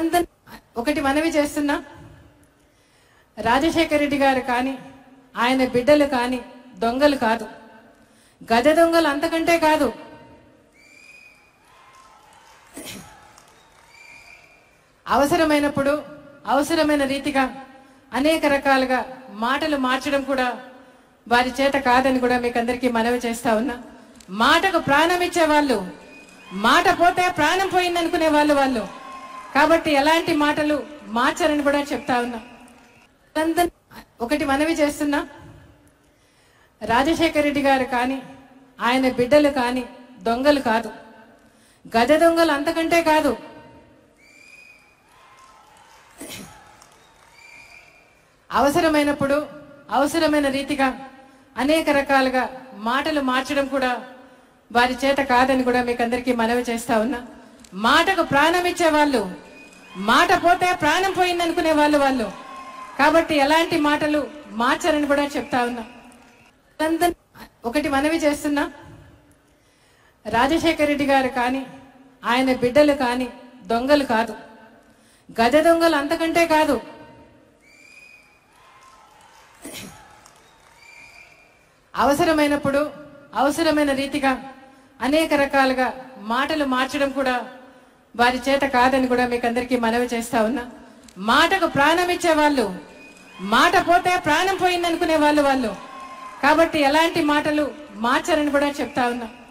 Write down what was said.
అందరి ఒకటి మనవి చేస్తున్నా రాజశేఖర రెడ్డి గారు కానీ ఆయన బిడ్డలు కానీ దొంగలు కాదు గజ దొంగలు అంతకంటే కాదు అవసరమైనప్పుడు అవసరమైన రీతిగా అనేక రకాలుగా మాటలు మార్చడం కూడా వారి చేత కాదని కూడా మీకు అందరికీ మనవి చేస్తా ఉన్నా మాటకు ప్రాణం ఇచ్చే వాళ్ళు మాట పోతే ప్రాణం పోయింది అనుకునే వాళ్ళు వాళ్ళు కాబట్టి ఎలాంటి మాటలు మార్చరని కూడా చెప్తా ఉన్నా అందరి- ఒకటి మనవి చేస్తున్నా రాజశేఖర రెడ్డి గారు కానీ ఆయన బిడ్డలు కానీ దొంగలు కాదు గజ దొంగలు అంతకంటే కాదు అవసరమైనప్పుడు అవసరమైన రీతిగా అనేక రకాలుగా మాటలు మార్చడం కూడా వారి చేత కాదని కూడా మీకు అందరికీ మనవి చేస్తా ఉన్నా మాటకు ప్రాణం ఇచ్చే వాళ్ళు మాట పోతే ప్రాణం పోయింది అనుకునే వాళ్ళు వాళ్ళు కాబట్టి ఎలాంటి మాటలు మార్చరని కూడా చెప్తా ఉన్నా అందరి- ఒకటి మనవి చేస్తున్నా రాజశేఖర రెడ్డి గారు కానీ ఆయన బిడ్డలు కానీ దొంగలు కాదు గజ దొంగలు అంతకంటే కాదు అవసరమైనప్పుడు అవసరమైన రీతిగా అనేక రకాలుగా మాటలు మార్చడం కూడా వారి చేత కాదని కూడా మీకు అందరికీ మనవి చేస్తా ఉన్నా మాటకు ప్రాణం ఇచ్చే వాళ్ళు మాట పోతే ప్రాణం పోయింది అనుకునే వాళ్ళు వాళ్ళు కాబట్టి ఎలాంటి మాటలు మార్చరని కూడా చెప్తా ఉన్నా